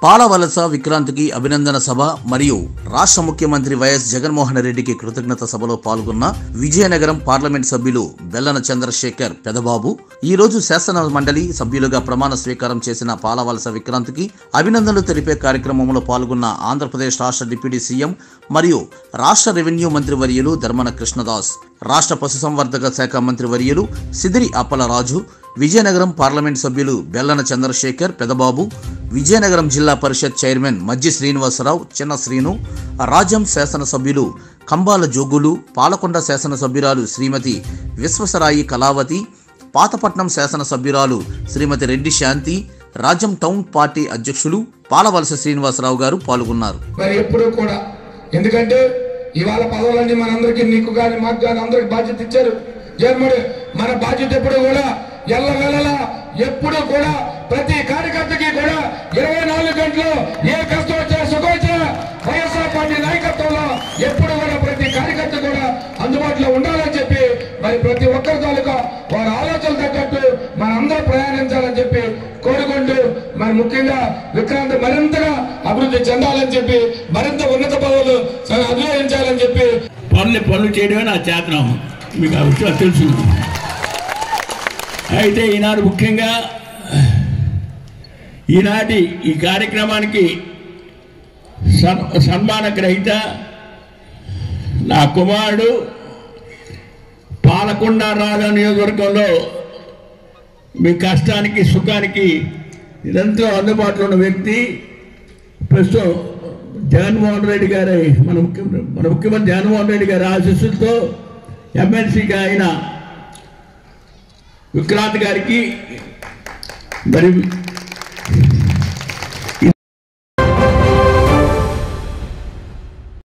పాలవలస విక్రాంతికి అభినందన సభ మరియు రాష్ట్ర ముఖ్యమంత్రి వైఎస్ జగన్మోహన్ రెడ్డికి కృతజ్ఞత సభలో పాల్గొన్న విజయనగరం పార్లమెంట్ సభ్యులు బెల్లన చంద్రశేఖర్ పెదబాబు ఈ రోజు శాసన మండలి సభ్యులుగా ప్రమాణ స్వీకారం చేసిన పాలవలస విక్రాంతికి అభినందనలు తెలిపే కార్యక్రమంలో పాల్గొన్న ఆంధ్రప్రదేశ్ రాష్ట్ర డిప్యూటీ సీఎం మరియు రాష్ట్ర రెవెన్యూ మంత్రి వర్యులు ధర్మన కృష్ణదాస్ రాష్ట్ర పశుసంవర్ధక శాఖ మంత్రి వర్యులు సిదిరి అప్పలరాజు విజయనగరం పార్లమెంట్ సభ్యులు బెల్లన చంద్రశేఖర్ పెదబాబు విజయనగరం జిల్లా పరిషత్ చైర్మన్ మజ్జి శ్రీనివాసరావు చిన్న శ్రీను రాజం శాసనసభ్యులు కంబాల జోగులు పాలకొండ శాసనసభ్యురాలు శ్రీమతి విశ్వసరాయి కళావతి పాతపట్నం శాసనసభ్యురాలు శ్రీమతి రెడ్డి శాంతి రాజం టౌన్ పార్టీ అధ్యక్షులు పాలవలస శ్రీనివాసరావు గారు పాల్గొన్నారు మరి ఎప్పుడూ కూడా ఎందుకంటే ఇవాళ పదవులన్నీ మనందరికీ నీకు కానీ మాకు కానీ అందరికి బాధ్యత ఇచ్చారు జన్ముడు మన బాధ్యత ఎప్పుడు కూడా ఎల్ల వెళ్ళలా ఎప్పుడు కూడా ప్రతి కార్యకర్తకి కూడా ఇరవై నాలుగు గంటలు ఏ కష్టం వచ్చినా సుఖం వచ్చినా వైఎస్ఆర్ పార్టీ నాయకత్వంలో ఎప్పుడు కూడా ప్రతి కార్యకర్త కూడా అందుబాటులో ఉండాలని చెప్పి మరి ప్రతి ఒక్కరి తాలూకా వారి ఆలోచనలు తగ్గట్టు మనందరూ ప్రయాణించాలని చెప్పి కోరుకుంటూ మరి ముఖ్యంగా విక్రాంత్ మరింతగా అభివృద్ధి చెందాలని చెప్పి మరింత ఉన్నత పదవులు అధిరోహించాలని చెప్పి పనులు పనులు చేయడమే నా చేతనం మీకు ఆ విషయం తెలుసు అయితే ఈనాడు ముఖ్యంగా ఈనాటి ఈ కార్యక్రమానికి సన్ సన్మాన గ్రహీత నా కుమారుడు పాలకొండ రాజా నియోజకవర్గంలో మీ కష్టానికి సుఖానికి నిరంతరం అందుబాటులో ఉన్న వ్యక్తి ప్రస్తుతం జగన్మోహన్ రెడ్డి గారి మన ముఖ్యమంత్రి మన ముఖ్యమంత్రి జగన్మోహన్ రెడ్డి గారి ఆశీస్సులతో ఎమ్మెల్సీగా అయిన విక్రాంత్ గారికి మరి